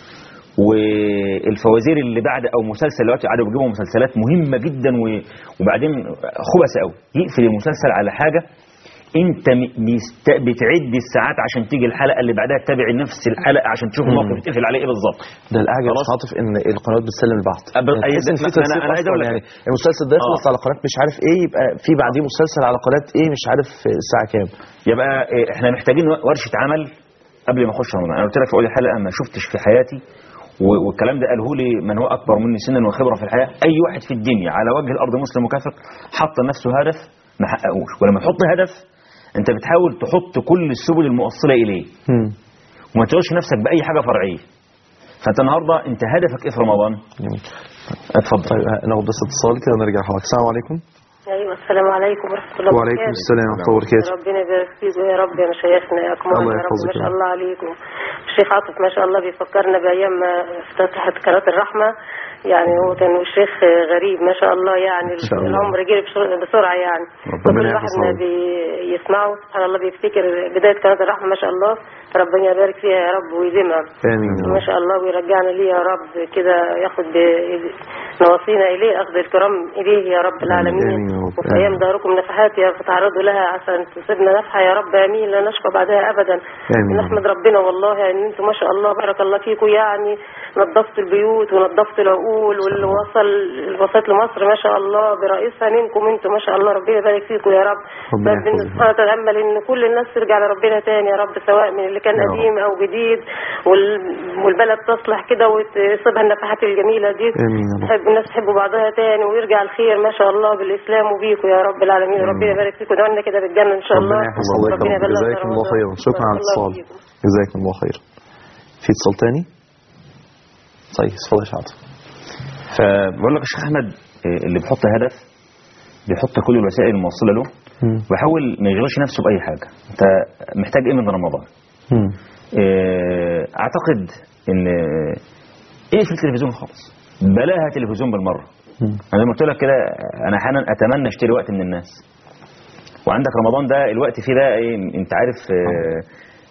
والفوازير اللي بعد او مسلسل دلوقتي قعدوا بيجيبوا مسلسلات مهمه جدا و- وبعدين خبث قوي يقفل المسلسل على حاجه انت م- بيست- بتعد الساعات عشان تيجي الحلقه اللي بعدها تتابع نفس الحلقه عشان تشوف الموقف يتقفل عليه ايه بالظبط ده الاعجب يا عاطف ان القنوات بتسلم لبعض أب- يعني أي- تحس ان في أنا- تنسيق أنا عايز أصلاً أقول لك- يعني المسلسل ده يخلص آه. على قناه مش عارف ايه يبقى في بعديه مسلسل على قناه ايه مش عارف الساعه كام يبقى إيه، احنا محتاجين ورشه عمل قبل ما اخش رمضان انا قلت لك في اول حلقه ما شفتش في حياتي و- والكلام ده قاله لي من هو اكبر مني سنا وخبره في الحياه اي واحد في الدنيا على وجه الارض مسلم مكافح حط لنفسه هدف ما حققوش ولما تحط هدف انت بتحاول تحط كل السبل الموصله اليه وما تشغلش نفسك باي حاجه فرعيه فانت النهارده انت هدفك ايه في رمضان جميل اتفضل طيب ناخد بس اتصال كده ونرجع حضرتك السلام عليكم ايوه السلام عليكم ورحمه الله وعليكم وبركاته السلام ورحمه الله وبركاته ربنا يبارك فيكم يا رب يا مشايخنا يا اكمل الله يا رب يحفظك ما يا شاء رب. الله عليكم الشيخ عاطف ما شاء الله بيفكرنا بايام ما افتتحت قناه الرحمه يعني هو كان الشيخ غريب ما شاء الله يعني شاء الله. العمر جري بسر- بسرعه يعني ربنا كل يحفظه. واحد ما بيسمعه سبحان الله بيفتكر بدايه قناه الرحمه ما شاء الله ربنا يبارك فيها يا رب ويديمها امين يا ما رب شاء الله ويرجعنا ليه يا رب كده ياخد ب- نواصينا اليه اخذ الكرام اليه يا رب العالمين آمين يا رب. وفي ايام داركم نفحات يا فتعرضوا لها عشان تصيبنا نفحه يا رب امين لا نشقى بعدها ابدا آمين يا رب. نحمد ربنا والله ان انتم ما شاء الله بارك الله فيكم يعني نظفتوا البيوت ونظفتوا العقول واللي وصل وصلت لمصر ما شاء الله برئيسها منكم انتم ما شاء الله ربنا يبارك فيكم يا رب ربنا ربنا يحفظك. سبحانه وتعالى امل ان كل الناس ترجع لربنا تاني يا رب سواء من اللي كان يا رب. قديم او جديد وال- والبلد تصلح كده وتصيبها النفحات الجميله دي امين يا رب تحب الناس تحب بعضها تاني ويرجع الخير ما شاء الله بالاسلام وبيكم يا رب العالمين ربنا يبارك فيكم دعونا كده بالجنه ان شاء الله ربنا يحفظ الله ربنا يكرمك يبلغنا جزاكم الله رمضان. خيرا شكرا على بارك الله الاتصال فيكم. جزاكم الله خيرا في اتصال تاني طيب اتفضل يا شاطر فبقول لك يا شيخ احمد إيه، اللي بيحط هدف بيحط كل الوسائل الموصله له ويحاول ما يشغلش نفسه باي حاجه انت محتاج ايه من رمضان إيه، اعتقد ان ايه في التلفزيون خالص بلاها تلفزيون بالمره انا زي ما قلت لك كده انا احيانا اتمنى اشتري وقت من الناس وعندك رمضان ده الوقت فيه ده ايه انت عارف آه،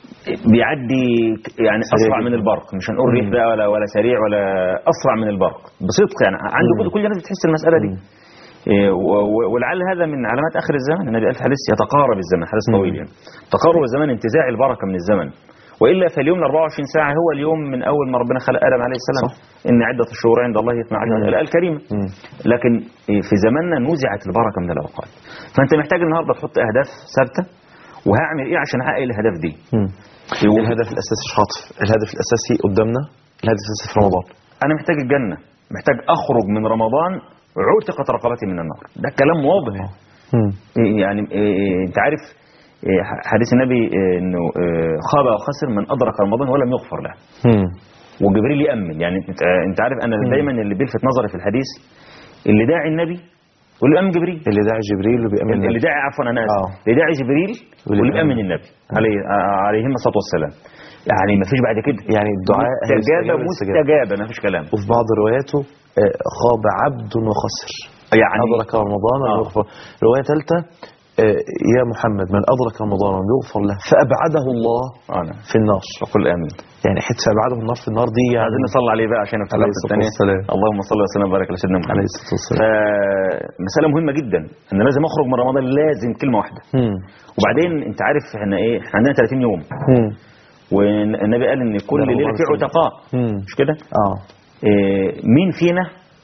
بيعدي ك- يعني اسرع من البرق مش هنقول ريح بقى ولا ولا سريع ولا اسرع من البرق بصدق يعني عنده كل كل الناس بتحس المساله دي إيه، و- و- ولعل هذا من علامات اخر الزمان النبي قال في حديث يتقارب الزمن حديث طويل يعني تقارب الزمان انتزاع البركه من الزمن والا فاليوم ال 24 ساعه هو اليوم من اول ما ربنا خلق ادم عليه السلام صح. ان عده الشهور عند الله 12 الايه الكريمه لكن إيه، في زماننا نزعت البركه من الاوقات فانت محتاج النهارده تحط اهداف ثابته وهعمل ايه عشان احقق الاهداف دي و- الهدف الاساسي مش خاطف الهدف الاساسي قدامنا الهدف الاساسي في رمضان انا محتاج الجنه محتاج اخرج من رمضان عتقت رقبتي من النار ده كلام واضح إيه يعني إيه انت عارف إيه حديث النبي إيه انه إيه خاب وخسر من ادرك رمضان ولم يغفر له وجبريل يامن يعني انت انت عارف انا دايما اللي بيلفت نظري في الحديث اللي داعي النبي واللي يامن جبريل اللي داعي جبريل وبيأمن اللي النبي. داعي عفوا انا آه. اسف اللي داعي جبريل واللي واللي بيأمن. بيامن النبي عليه آه، عليهما الصلاه والسلام يعني ما فيش بعد كده يعني الدعاء مستجابه هيستجاب الاستجابة. مستجابه ما فيش كلام وفي بعض رواياته آه، خاب عبد وخسر يعني أدرك رمضان ولم آه. يغفر رواية ثالثة آه، يا محمد من أدرك رمضان ولم يغفر له فأبعده الله انا في النار وقل امين يعني حتة فأبعده النار في النار دي يعني عايزين نصلي عليه بقى عشان عليه الحلقه الصلاة الثانيه والسلام. اللهم صل وسلم وبارك على سيدنا محمد عليه الصلاة والسلام ف- مسألة مهمة جدا ان لازم اخرج من رمضان لازم كلمة واحدة مم. وبعدين انت عارف احنا ايه احنا عندنا 30 يوم مم. والنبي قال ان كل ده ليلة رمضان في السنة. عتقاء مم. مش كده اه إيه مين فينا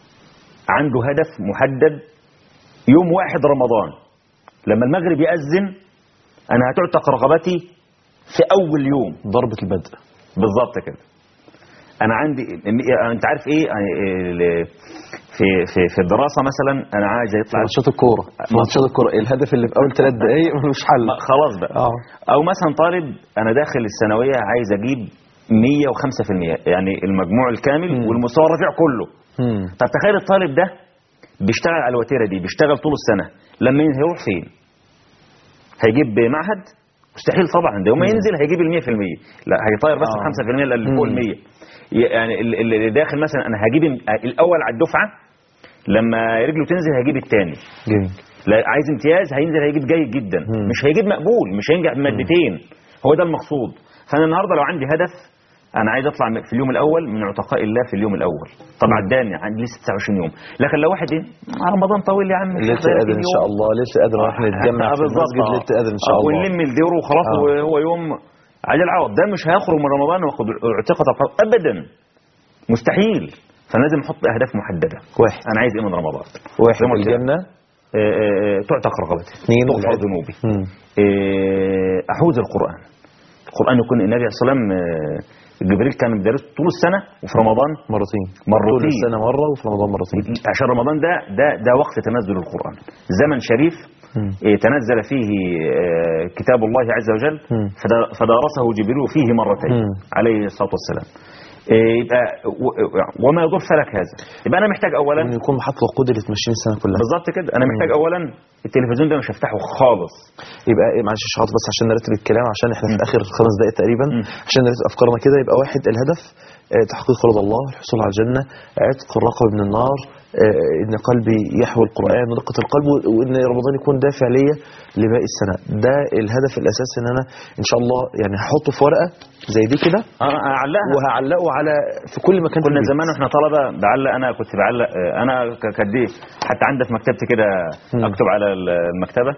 عنده هدف محدد يوم واحد رمضان لما المغرب يأذن انا هتعتق رغبتي في اول يوم ضربة البدء بالظبط كده انا عندي انت عارف ايه يعني ال- في في في الدراسه مثلا انا عايز في يطلع ماتشات الكورة في ماتشات الكورة الهدف اللي في أول ثلاث دقايق ملوش حل خلاص بقى اه او مثلا طالب انا داخل الثانويه عايز اجيب 105% يعني المجموع الكامل مم. والمستوى الرفيع كله مم. طب تخيل الطالب ده بيشتغل على الوتيره دي بيشتغل طول السنه لما ينزل هيروح فين هيجيب معهد مستحيل طبعا ده يوم ما ينزل هيجيب ال 100% لا هيطير بس آه. ال 5% اللي فوق ال مم. 100 يعني ال- ال- اللي داخل مثلا انا هجيب الاول على الدفعه لما رجله تنزل هيجيب الثاني جميل لا عايز امتياز هينزل هيجيب جيد جدا مم. مش هيجيب مقبول مش هينجح بمادتين هو ده المقصود فانا النهارده لو عندي هدف انا عايز اطلع في اليوم الاول من عتقاء الله في اليوم الاول طب عداني عندي لسه 29 يوم لكن لو واحد ايه آه، رمضان طويل يا عم ليلة القدر ان شاء الله ليلة القدر راح نتجمع آه، في بالظبط، المسجد آه. ليلة القدر ان شاء آه، الله ونلم الدير وخلاص آه. وهو يوم عاجل العوض ده مش هيخرج من رمضان واخد اعتقد ابدا مستحيل فلازم احط اهداف محدده واحد انا عايز ايه من رمضان واحد زي ما قلت لك. الجنة آه، آه، آه، تعتق رقبتي اثنين تغفر العلم. ذنوبي مم. آه، احوز القران القران يكون النبي عليه الصلاه والسلام آه، جبريل كان بيدرسه طول السنه وفي رمضان مرتين مرتين. طول السنة مرة وفي رمضان مرتين عشان رمضان ده ده ده وقت تنزل القران زمن شريف مم. آه، تنزل فيه آه، كتاب الله عز وجل مم. فدا- فدارسه جبريل فيه مرتين مم. عليه الصلاه والسلام آه، يبقى و- وما يضر فلك هذا يبقى انا محتاج اولا انه يكون محط الوقود اللي تمشيني السنة كلها بالظبط كده انا محتاج اولا التلفزيون ده مش هفتحه خالص يبقى ايه معلش يا شحات بس عشان نرتب الكلام عشان احنا في اخر خمس دقائق تقريبا مم. عشان نرتب افكارنا كده يبقى واحد الهدف آه، تحقيق رضا الله الحصول على الجنة عتق الرقبة من النار آه، ان قلبي يحوي القرآن ورقة القلب و- وان رمضان يكون دافع ليا لباقي السنة ده الهدف الاساسي ان انا ان شاء الله يعني هحطه في ورقة زي دي كده انا اعلقها وهعلقه على في كل مكان في كنا البيت. زمان واحنا طلبه بعلق انا كنت بعلق آه، انا ك- كانت دي حتى عندي في مكتبتي كده مم. اكتب على ال- المكتبه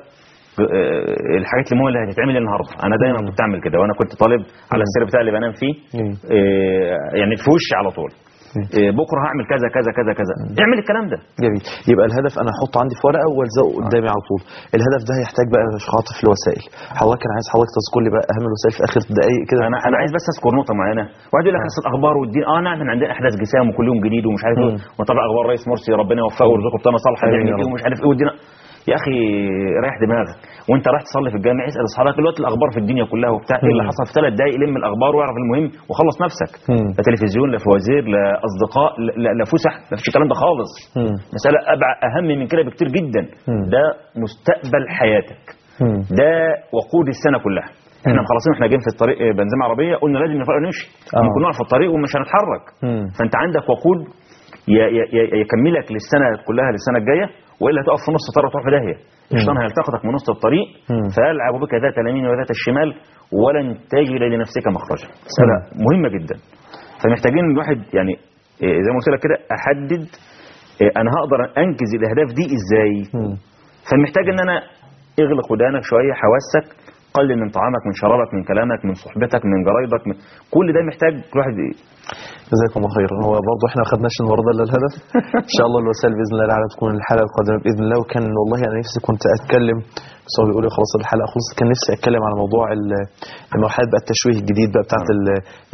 آه، الحاجات المهمه اللي هتتعمل النهارده انا دايما مم. كنت اعمل كده وانا كنت طالب على مم. السرير بتاعي اللي بنام فيه مم. آه، يعني في وشي على طول مم. آه، بكره هعمل كذا كذا كذا كذا اعمل الكلام ده جميل يبقى الهدف انا احطه عندي في ورقه والزقه قدامي على طول الهدف ده هيحتاج بقى خاطف لوسائل حضرتك انا عايز حضرتك تذكر لي بقى اهم الوسائل في اخر دقائق كده انا انا عايز بس اذكر نقطه معينه واحد يقول لك اصل الاخبار والدين اه نعم إحنا عندنا احداث جسام وكل يوم جديد ومش عارف ايه مم. وطبعا اخبار رئيس مرسي ربنا يوفقه ويرزقه بطانه صالحه آمين يعمل يا ايه رب. ومش عارف ايه والدين يا اخي ريح دماغك وانت رايح تصلي في الجامع اسال اصحابك دلوقتي الاخبار في الدنيا كلها وبتاع ايه اللي مم. حصل في ثلاث دقائق لم الاخبار واعرف المهم وخلص نفسك مم. لا تلفزيون لا فوازير لا اصدقاء لا, لا, لا فسح ما فيش الكلام ده خالص مم. مساله ابع اهم من كده بكتير جدا مم. ده مستقبل حياتك مم. ده وقود السنه كلها احنا مم. مخلصين احنا جايين في الطريق آه، بنزيمه عربيه قلنا لازم نفرق نمشي آه. ممكن نقع في الطريق ومش هنتحرك مم. فانت عندك وقود ي- ي- ي- يكملك للسنه كلها للسنه الجايه والا هتقف في نص الطريق وتروح في داهيه الشيطان هيلتقطك من نص الطريق مم. فيلعب بك ذات اليمين وذات الشمال ولن تجد لنفسك مخرجا مساله مهمه جدا فمحتاجين الواحد يعني آه، زي ما قلت لك كده احدد آه، انا هقدر انجز الاهداف دي ازاي مم. فمحتاج ان انا اغلق ودانك شويه حواسك قلل من طعامك من شرابك من كلامك من صحبتك من جرايدك من كل ده محتاج الواحد جزاكم الله خيرا هو برضه احنا ما خدناش النهارده الا الهدف ان شاء الله الوسائل باذن الله تعالى تكون الحلقه القادمه باذن الله وكان والله انا نفسي كنت اتكلم بس هو بيقول لي خلاص الحلقه خلصت كان نفسي اتكلم على موضوع ال- مرحله بقى التشويه الجديد بقى بتاعت ال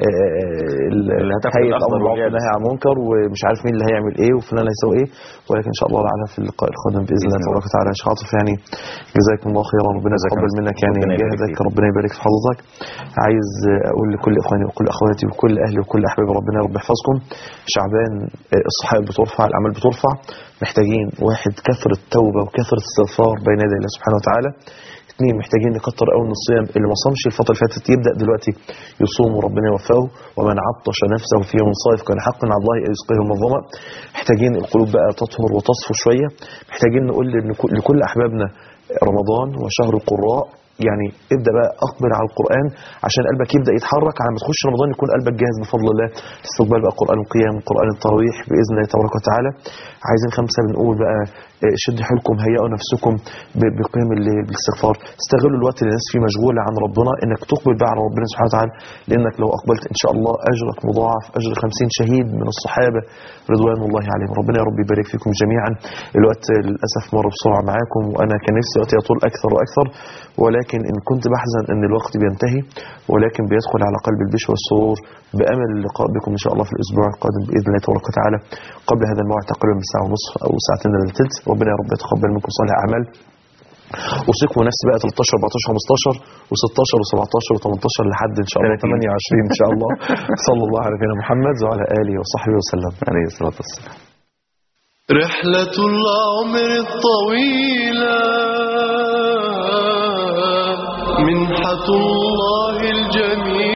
ال- اللي هتاخد هيئه الأخضر الامر بالمعروف واليابس. والنهي عن المنكر ومش عارف مين اللي هيعمل ايه وفلان هيسوي ايه ولكن ان شاء الله تعالى في اللقاء القادم باذن الله بإذن تبارك وتعالى يا شيخ عاطف يعني جزاكم الله خيرا ربنا جزاك يتقبل الله. منك يعني ربنا يبارك جهدك فيك. ربنا يبارك في حضرتك عايز اقول لكل اخواني وكل اخواتي وكل اهلي وكل احبابي ربنا يا رب يحفظكم شعبان آه، الصحائف بترفع الاعمال بترفع محتاجين واحد كثره توبه وكثره استغفار بين يدي الله سبحانه وتعالى اثنين محتاجين نكتر قوي من الصيام اللي ما صامش الفتره اللي فاتت يبدا دلوقتي يصوم وربنا يوفقه ومن عطش نفسه في يوم صائف كان حقا على الله ان يسقيه من الظما محتاجين القلوب بقى تطهر وتصفو شويه محتاجين نقول لكل- لكل احبابنا رمضان وشهر القراء يعني ابدا بقى اقبل على القران عشان قلبك يبدا يتحرك على ما تخش رمضان يكون قلبك جاهز بفضل الله استقبال بقى قران القيام قران التراويح باذن الله تبارك وتعالى عايزين خمسه بنقول بقى آه، شدوا حيلكم هيئوا نفسكم ب- بقيام الليل بالاستغفار استغلوا الوقت اللي الناس فيه مشغوله عن ربنا انك تقبل بقى على ربنا سبحانه وتعالى لانك لو اقبلت ان شاء الله اجرك مضاعف اجر 50 شهيد من الصحابه رضوان الله عليهم ربنا يا رب يبارك فيكم جميعا الوقت للاسف مر بسرعه معاكم وانا كان نفسي وقت يطول اكثر واكثر ولكن ان كنت بحزن ان الوقت بينتهي ولكن بيدخل على قلب البشر والسرور بامل اللقاء بكم ان شاء الله في الاسبوع القادم باذن الله تبارك وتعالى قبل هذا الموعد تقريبا بساعه ونصف او ساعتين الا ثلث ربنا يا رب يتقبل منكم صالح الاعمال اوصيكم نفسي بقى 13 14 15 و16 و17 و18 لحد ان شاء الله 30. 28 ان شاء الله صلى الله على نبينا محمد وعلى اله وصحبه وسلم عليه الصلاة والسلام رحلة العمر الطويلة منحة الله